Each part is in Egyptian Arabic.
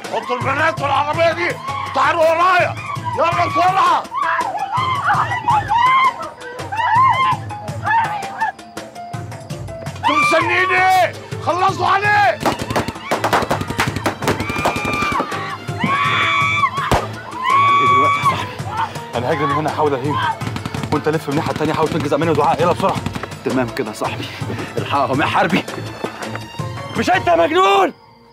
حطوا البنات في العربيه دي تعالوا ورايا يلا بسرعه انتوا مستنيين ايه؟ خلصوا عليه ايه دلوقتي يا صاحبي انا هاجري من هنا احاول اهيم وانت لف من الناحيه الثانيه حاول تنجز اماني ودعاء يلا بسرعه تمام كده يا صاحبي الحقهم يا حربي مش انت مجنون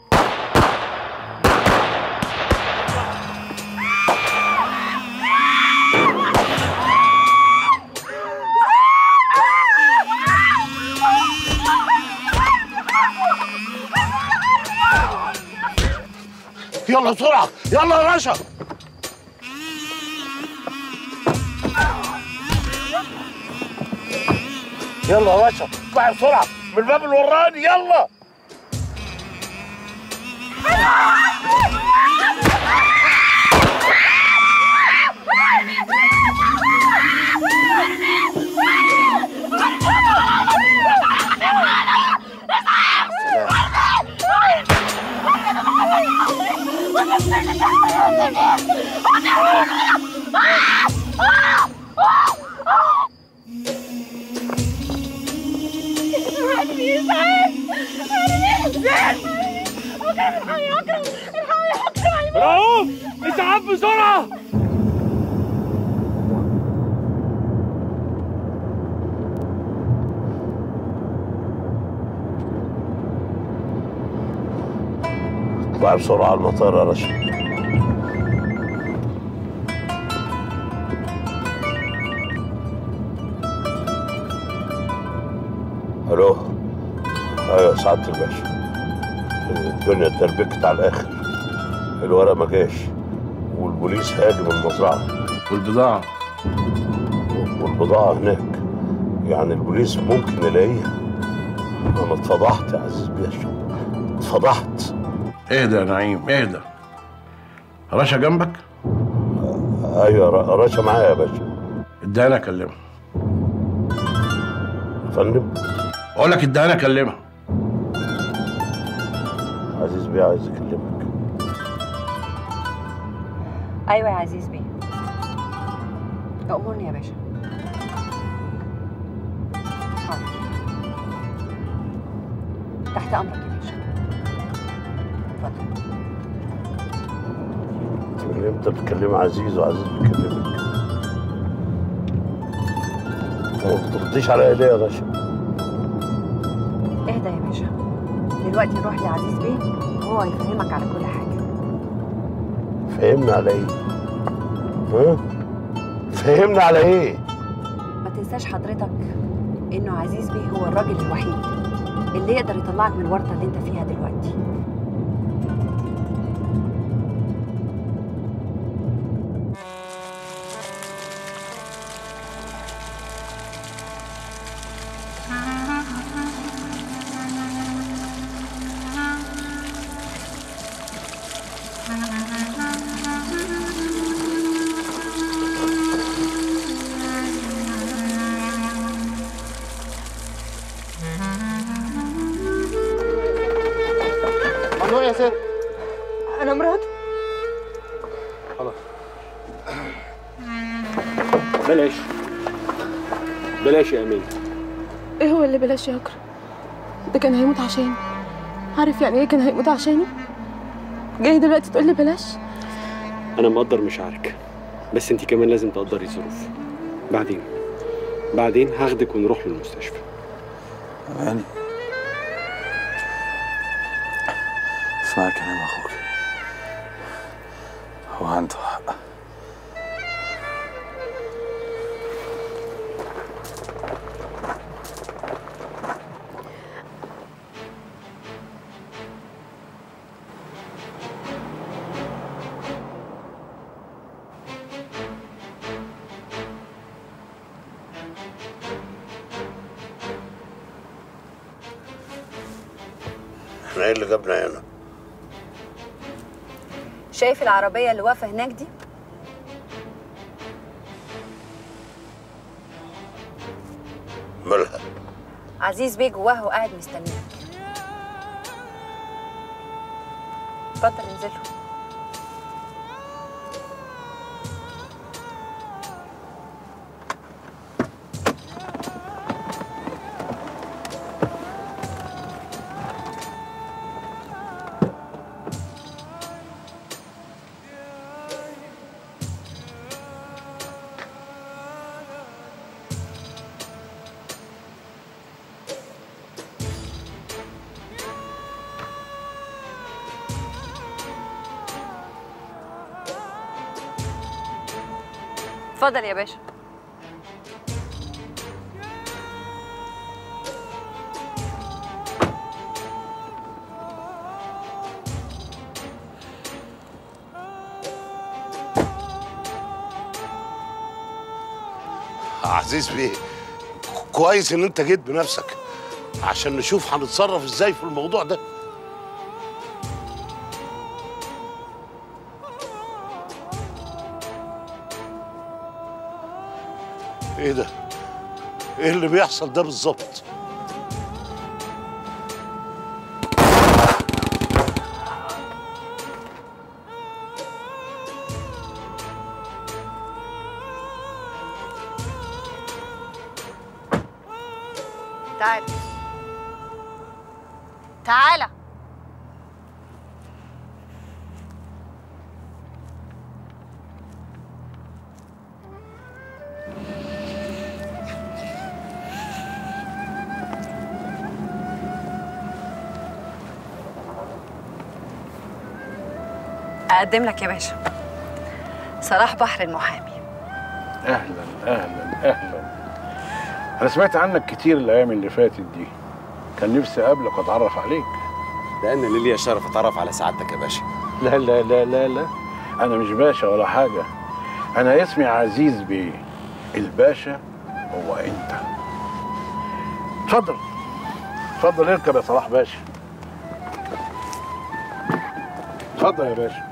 يلا بسرعه يلا يا باشا يلا يا باشا اطلعي بسرعه من الباب اللي وراني يلا رؤوف اسعاف بسرعه اطلعي بسرعه على المطار يا رشا الو ايوه يا سعاده الباشا الدنيا اتدربكت على الاخر الورق ما جاش والبوليس هاجم المزرعه والبضاعة والبضاعه هناك يعني البوليس ممكن يلاقيها انا اتفضحت يا عزيز باشا اتفضحت اهدى يا نعيم اهدى رشا جنبك ايوه ر- رشا معايا يا باشا اداني اكلمها يا فندم اقول لك اداني اكلمها عزيز بيه عايز اكلمك ايوه يا عزيز بيه امرني يا باشا حاضر تحت امرك يا باشا اتفضل انت من امتى بتكلم عزيز وعزيز بيكلمك ما بترديش على ليه يا باشا اهدى يا باشا دلوقتي نروح لعزيز بيه وهو هيفهمك على كل حاجه فهمنا على ايه ها فهمنا على ايه ما تنساش حضرتك انه عزيز بيه هو الراجل الوحيد اللي يقدر يطلعك من الورطه اللي انت فيها دلوقتي ممنوع يا ست انا مراته بلاش بلاش يا امين ايه هو اللي بلاش يا اكرم ده كان هيموت عشاني عارف يعني ايه كان هيموت عشاني جاي دلوقتي تقول لي بلاش انا مقدر مشاعرك بس انت كمان لازم تقدري الظروف بعدين بعدين هاخدك ونروح للمستشفى يعني اسمعي كلام اخوك هو عنده حق احنا ايه اللي جابنا هنا شايف العربيه اللي واقفه هناك دي مالها عزيز بيه جواه وقاعد مستنيك اتفضل انزلوا اتفضل يا باشا عزيز بيه كويس ان انت جيت بنفسك عشان نشوف هنتصرف ازاي في الموضوع ده ايه ده ايه اللي بيحصل ده بالظبط تعال تعالى اقدم لك يا باشا صلاح بحر المحامي اهلا اهلا اهلا انا سمعت عنك كتير الايام اللي فاتت دي كان نفسي اقابلك واتعرف عليك ده انا اللي ليا شرف اتعرف على سعادتك يا باشا لا لا لا لا لا انا مش باشا ولا حاجه انا اسمي عزيز بيه الباشا هو انت اتفضل اتفضل اركب يا صلاح باشا اتفضل يا باشا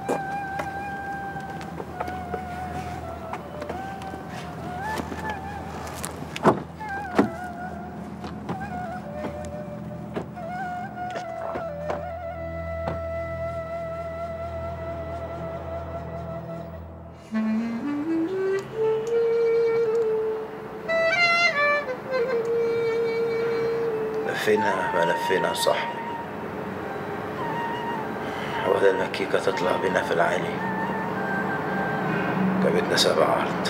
لفينا ما لفينا يا صاحبي ولا المكيكة تطلع بينا في العالي جابتنا سبع عرض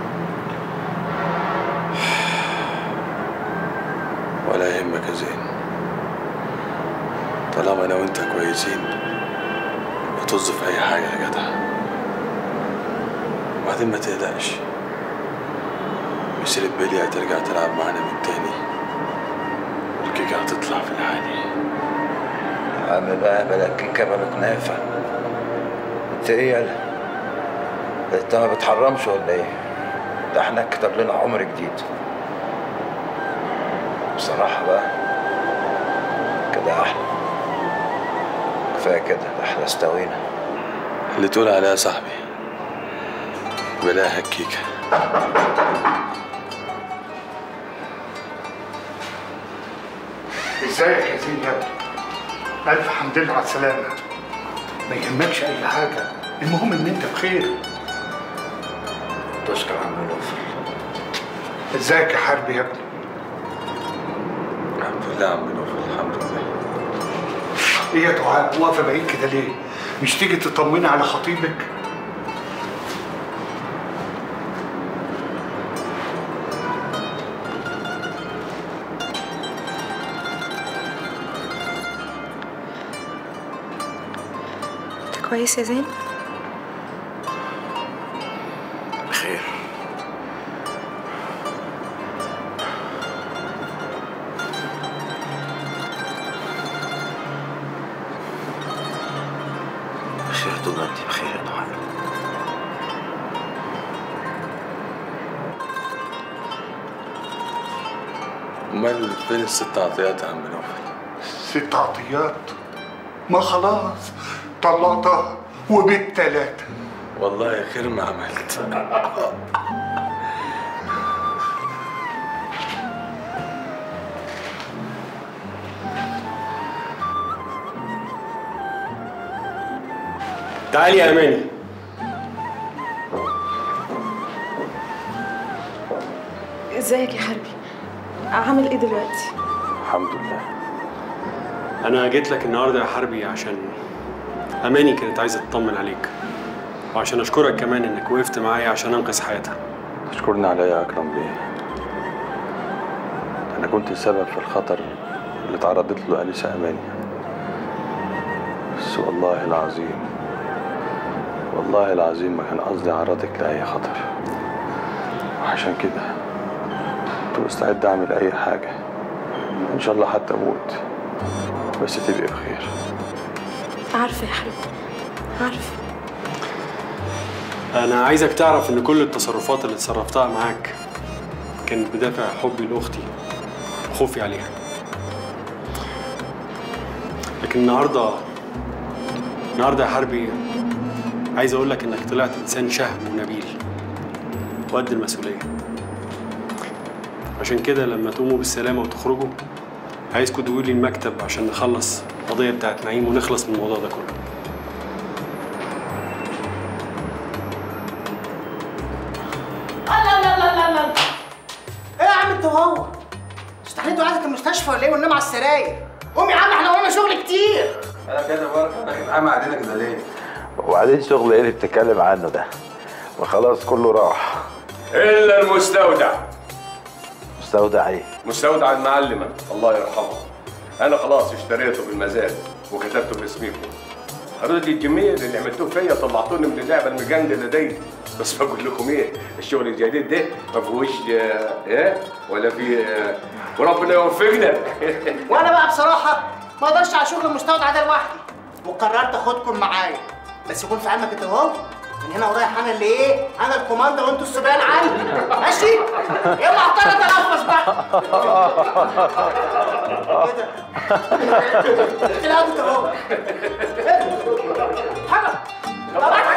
ولا يهمك يا زين طالما انا وانت كويسين وطز في اي حاجه يا جدع وبعدين ما تقلقش مسيرة بيلي هترجع تلعب معانا من تاني والكيكة هتطلع في العالي يا عم بقى بلا كيكة بلا كنافة انت ايه يالا انت ما بتحرمش ولا ايه ده احنا كتب لنا عمر جديد بصراحة بقى كده احلى كفاية كده ده احنا استوينا اللي تقول عليها صاحبي بلاها الكيكة ازيك يا زين يا ابني الف حمد لله على السلامه ما يهمكش اي حاجه المهم ان انت بخير تشكر عم نوفل ازيك يا حربي يا ابني الحمد لله يا عم نوفل الحمد لله ايه يا دعاء واقفه بعيد كده ليه مش تيجي تطمني على خطيبك انت كويس يا زين بخير بخير طول ما انت بخير يا دعاء امال فين الست عطيات يا عم نوفل ست عطيات ما خلاص طلقتها وبالتلاتة والله خير ما عملت تعالي يا اماني ازيك يا حربي عامل ايه دلوقتي الحمد لله انا جيت لك النهارده يا حربي عشان اماني كانت عايزه تطمن عليك وعشان اشكرك كمان انك وقفت معايا عشان انقذ حياتها تشكرني عليا يا اكرم بيه انا كنت السبب في الخطر اللي تعرضت له انسه اماني بس والله العظيم والله العظيم ما كان قصدي اعرضك لاي خطر عشان كده كنت مستعد اعمل اي حاجه ان شاء الله حتى اموت بس تبقي بخير عارفه يا حبيبي عارفه انا عايزك تعرف ان كل التصرفات اللي تصرفتها معاك كانت بدافع حبي لاختي وخوفي عليها لكن النهارده النهارده يا حربي عايز اقول لك انك طلعت انسان شهم ونبيل وقد المسؤوليه عشان كده لما تقوموا بالسلامه وتخرجوا عايزكم تقولوا لي المكتب عشان نخلص القضيه بتاعت نعيم ونخلص من الموضوع ده كله الله الله الله الله الله ايه يا عم انت وهو استحليتوا قعدة المستشفى ولا ايه وننام على السراير قوم يا عم احنا ورانا شغل كتير انا كده بركه انا عامل علينا كده ليه؟ وبعدين شغل ايه اللي بتتكلم عنه ده وخلاص كله راح الا المستودع مستودع ايه مستودع المعلمه الله يرحمها انا خلاص اشتريته بالمزاد وكتبته باسمكم هرد الجميل اللي عملتوه فيا طلعتوني من اللعبه المجندله دي بس بقول لكم ايه الشغل الجديد ده ما فيهوش آه، ايه ولا في آه، وربنا يوفقنا وانا بقى بصراحه ما اقدرش على شغل المستودع ده لوحدي وقررت اخدكم معايا بس يكون في علمك انت وهو من هنا ورايح انا اللي ايه انا الكوماندر وانتوا السبان عندي ماشي اوعى اضطر اتنفس بقى كده لا انت وهو حاجه طب